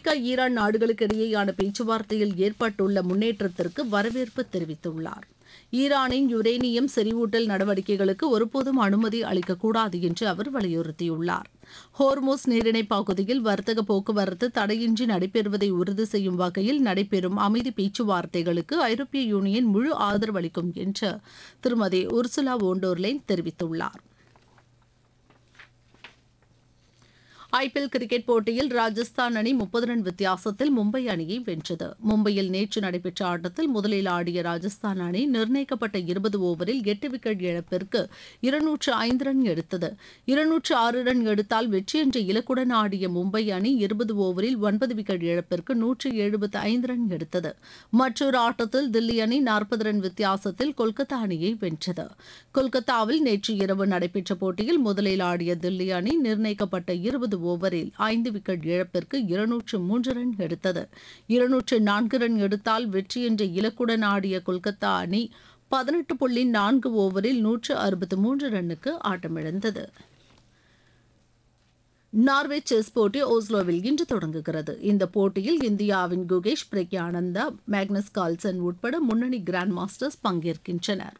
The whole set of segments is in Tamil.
அமெரிக்கா ஈரான் நாடுகளுக்கு இடையேயான பேச்சுவார்த்தையில் ஏற்பட்டுள்ள முன்னேற்றத்திற்கு வரவேற்பு தெரிவித்துள்ளார் ஈரானின் யுரேனியம் செறிவூட்டல் நடவடிக்கைகளுக்கு ஒருபோதும் அனுமதி அளிக்கக்கூடாது என்று அவர் வலியுறுத்தியுள்ளார் ஹோர்மோஸ் நீரிணை பகுதியில் வர்த்தக போக்குவரத்து தடையின்றி நடைபெறுவதை உறுதி செய்யும் வகையில் நடைபெறும் அமைதி பேச்சுவார்த்தைகளுக்கு ஐரோப்பிய யூனியன் முழு ஆதரவு அளிக்கும் என்று திருமதி உர்சுலா ஓண்டோர்லைன் தெரிவித்துள்ளார் ஐபிஎல் கிரிக்கெட் போட்டியில் ராஜஸ்தான் அணி முப்பது ரன் வித்தியாசத்தில் மும்பை அணியை வென்றது மும்பையில் நேற்று நடைபெற்ற ஆட்டத்தில் முதலில் ஆடிய ராஜஸ்தான் அணி நிர்ணயிக்கப்பட்ட இருபது ஓவரில் எட்டு விக்கெட் இழப்பிற்கு இருநூற்று ஐந்து ரன் எடுத்தது இருநூற்று ஆறு ரன் எடுத்தால் வெற்றி என்ற இலக்குடன் ஆடிய மும்பை அணி இருபது ஓவரில் ஒன்பது விக்கெட் இழப்பிற்கு நூற்று எழுபத்து ஐந்து ரன் எடுத்தது மற்றொரு ஆட்டத்தில் தில்லி அணி நாற்பது ரன் வித்தியாசத்தில் கொல்கத்தா அணியை வென்றது கொல்கத்தாவில் நேற்று இரவு நடைபெற்ற போட்டியில் முதலில் ஆடிய தில்லி அணி நிர்ணயிக்கப்பட்ட இருபது ஓவரில் ஐந்து விக்கெட் இழப்பிற்கு இருநூற்று மூன்று ரன் எடுத்தது இருநூற்று நான்கு ரன் எடுத்தால் வெற்றி என்ற இலக்குடன் ஆடிய கொல்கத்தா அணி பதினெட்டு புள்ளி நான்கு ஓவரில் நூற்று அறுபத்து மூன்று ரன்னுக்கு ஆட்டமிழந்தது நார்வே செஸ் போட்டி ஓஸ்லோவில் இன்று தொடங்குகிறது இந்த போட்டியில் இந்தியாவின் குகேஷ் பிரக்யானந்தா மேக்னஸ் கால்சன் உட்பட முன்னணி கிராண்ட் மாஸ்டர்ஸ் பங்கேற்கின்றனர்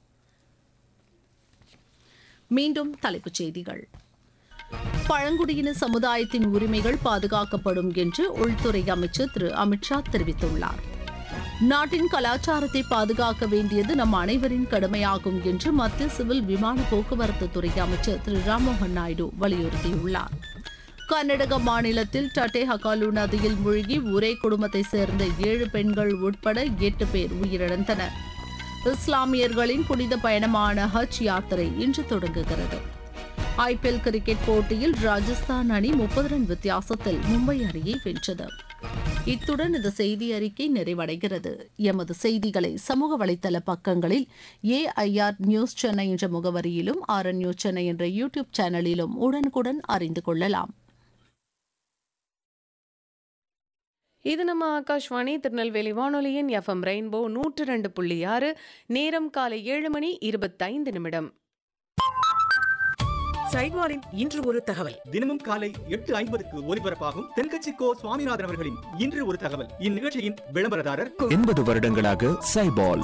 மீண்டும் தலைப்புச் செய்திகள் பழங்குடியின சமுதாயத்தின் உரிமைகள் பாதுகாக்கப்படும் என்று உள்துறை அமைச்சர் திரு அமித்ஷா தெரிவித்துள்ளார் நாட்டின் கலாச்சாரத்தை பாதுகாக்க வேண்டியது நம் அனைவரின் கடமையாகும் என்று மத்திய சிவில் விமான போக்குவரத்து துறை அமைச்சர் திரு ராம்மோகன் நாயுடு வலியுறுத்தியுள்ளார் கர்நாடக மாநிலத்தில் டட்டே ஹகாலு நதியில் மூழ்கி ஒரே குடும்பத்தைச் சேர்ந்த ஏழு பெண்கள் உட்பட எட்டு பேர் உயிரிழந்தனர் இஸ்லாமியர்களின் புனித பயணமான ஹஜ் யாத்திரை இன்று தொடங்குகிறது ஐபிஎல் கிரிக்கெட் போட்டியில் ராஜஸ்தான் அணி முப்பது ரன் வித்தியாசத்தில் மும்பை அணியை வென்றது இத்துடன் இந்த செய்தி அறிக்கை நிறைவடைகிறது எமது செய்திகளை சமூக வலைதள பக்கங்களில் ஏஐஆர் நியூஸ் சென்னை என்ற முகவரியிலும் ஆர் நியூஸ் சென்னை என்ற யூடியூப் சேனலிலும் உடனுக்குடன் அறிந்து கொள்ளலாம் இது நம்ம ஆகாஷ்வாணி திருநெல்வேலி வானொலியின் எஃப்எம் ரெயின்போ நூற்று ரெண்டு புள்ளி ஆறு நேரம் காலை ஏழு மணி இருபத்தைந்து நிமிடம் சைவாரின் இன்று ஒரு தகவல் தினமும் காலை எட்டு ஐம்பதுக்கு ஒலிபரப்பாகும் தென்கட்சி கோ சுவாமிநாதன் அவர்களின் இன்று ஒரு தகவல் இந்நிகழ்ச்சியின் விளம்பரதாரர் எண்பது வருடங்களாக சைபால்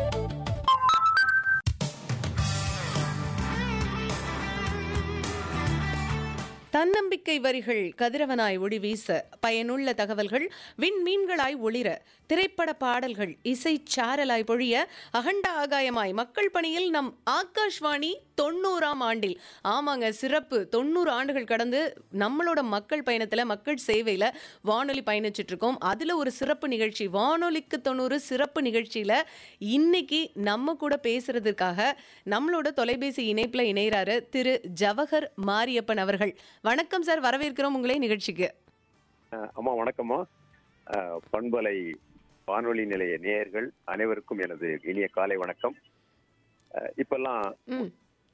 தன்னம்பிக்கை வரிகள் கதிரவனாய் ஒளி வீச பயனுள்ள தகவல்கள் விண்மீன்களாய் ஒளிர திரைப்பட பாடல்கள் இசை சாரலாய் பொழிய அகண்ட ஆகாயமாய் மக்கள் பணியில் நம் ஆகாஷ்வாணி தொண்ணூறாம் ஆண்டில் ஆமாங்க சிறப்பு தொண்ணூறு ஆண்டுகள் கடந்து நம்மளோட மக்கள் பயணத்துல மக்கள் சேவையில வானொலி பயணிச்சுட்டு இருக்கோம் அதுல ஒரு சிறப்பு நிகழ்ச்சி வானொலிக்கு தொண்ணூறு சிறப்பு நிகழ்ச்சியில இன்னைக்கு நம்ம கூட பேசுறதுக்காக நம்மளோட தொலைபேசி இணைப்புல இணைகிறாரு திரு ஜவஹர் மாரியப்பன் அவர்கள் வணக்கம் சார் வரவேற்கிறோம் உங்களே நிகழ்ச்சிக்கு அஹ் அம்மா வணக்கம்மா அஹ் பண்பலை வானொலி நிலைய நேயர்கள் அனைவருக்கும் எனது இனிய காலை வணக்கம் அஹ் இப்பெல்லாம் ம்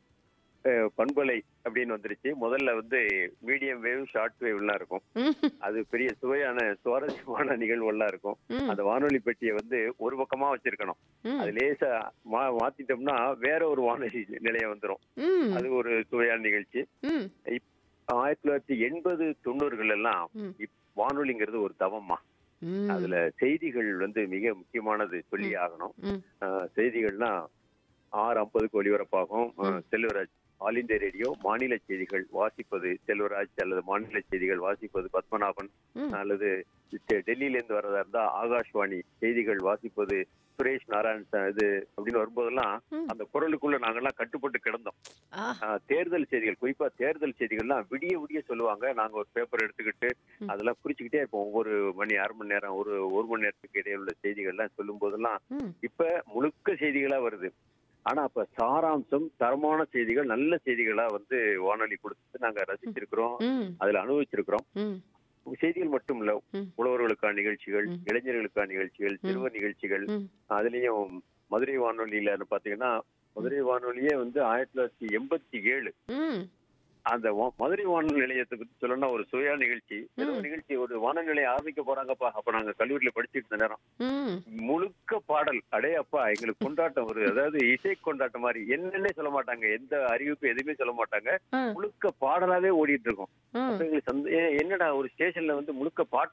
அஹ் பண்பலை அப்படின்னு வந்துருச்சு முதல்ல வந்து மீடியம் வேவ் ஷார்ட் வேவ்லாம் இருக்கும் ம், அது பெரிய சுவையான சுவாரஸ்யமான நிகழ்வுகள்லாம் இருக்கும் ம், அந்த வானொலி பெட்டியை வந்து ஒரு பக்கமா வச்சிருக்கணும் ம், அது லேசா மா மாத்திட்டோம்னா வேற ஒரு வானொலி நிலையம் வந்துரும் ம், அது ஒரு சுவையான நிகழ்ச்சி ம், ஆயிரத்தி தொள்ளாயிரத்தி எண்பது தொண்ணூறுகள் எல்லாம் ம். இப்- வானொலிங்கிறது ஒரு தவம்மா ம். அதுல செய்திகள் வந்து மிக முக்கியமானது சொல்லி ஆகணும் ம். அஹ் செய்திகள்னா ஆறு ஐம்பதுக்கு ஒலிபரப்பாகும் அஹ் ம். செல்வராஜ் ஆல் இந்தியா ரேடியோ மாநில செய்திகள் வாசிப்பது செல்வராஜ் அல்லது மாநில செய்திகள் வாசிப்பது பத்மநாபன் ம். அல்லது டெ- டெல்லியில இருந்து வரதா இருந்தா ஆகாஷ்வாணி செய்திகள் வாசிப்பது சுரேஷ் நாராயண் ச- இது அப்படின்னு வரும்போதெல்லாம் ம். அந்த குரலுக்குள்ள நாங்கெல்லாம் கட்டுப்பட்டு கிடந்தோம் ஆ, ஆஹ் தேர்தல் செய்திகள் குறிப்பா தேர்தல் செய்திகள்லாம் விடிய விடிய சொல்லுவாங்க நாங்க ஒரு பேப்பர் எடுத்துக்கிட்டு ம். அதெல்லாம் குறிச்சுக்கிட்டே இருப்போம் ஒவ்வொரு மணி அரை மணி நேரம் ஒரு ஒரு மணி நேரத்துக்கு இடையே உள்ள செய்திகள்லாம் சொல்லும் போதெல்லாம் ம், இப்ப முழுக்க செய்திகளா வருது ஆனா அப்ப சாராம்சம் தரமான செய்திகள் நல்ல செய்திகளா வந்து வானொலி கொடுத்து நாங்க ரசிச்சிருக்கிறோம் ம், அதுல அனுபவிச்சிருக்கிறோம் ம், செய்திகள் மட்டும் இல்ல ம். உழவர்களுக்கான நிகழ்ச்சிகள் ம். இளைஞர்களுக்கான நிகழ்ச்சிகள் சிறுவர் நிகழ்ச்சிகள் ம். அதுலயும் மதுரை வானொலியில பாத்தீங்கன்னா மதுரை வானொலியே வந்து ஆயிரத்தி தொள்ளாயிரத்தி எண்பத்தி ஏழு ம், அந்த வா- மதுரை வானொலி நிலையத்தை பத்தி சொல்லணும்னா ஒரு சுவையான நிகழ்ச்சி ஏதோ ம். ஒரு நிகழ்ச்சி ஒரு வானொலி நிலையம் ஆரம்பிக்க போறாங்கப்பா அப்ப நாங்க கல்லூரியில படிச்சுட்டு இருந்த நேரம் ம், முழுக்க பாடல் அடே அப்பா எங்களுக்கு கொண்டாட்டம் ஒரு அதாவது இசை கொண்டாட்டம் மாதிரி என்னன்னே சொல்ல மாட்டாங்க எந்த அறிவிப்பு எதுவுமே சொல்ல மாட்டாங்க ஆ, முழுக்க பாடலாவே ஓடிட்டு இருக்கும் ஆ. அப்ப எங்களுக்கு சந்த- ஏ- என்னடா ஒரு ஸ்டேஷன்ல வந்து முழுக்க பாட்டு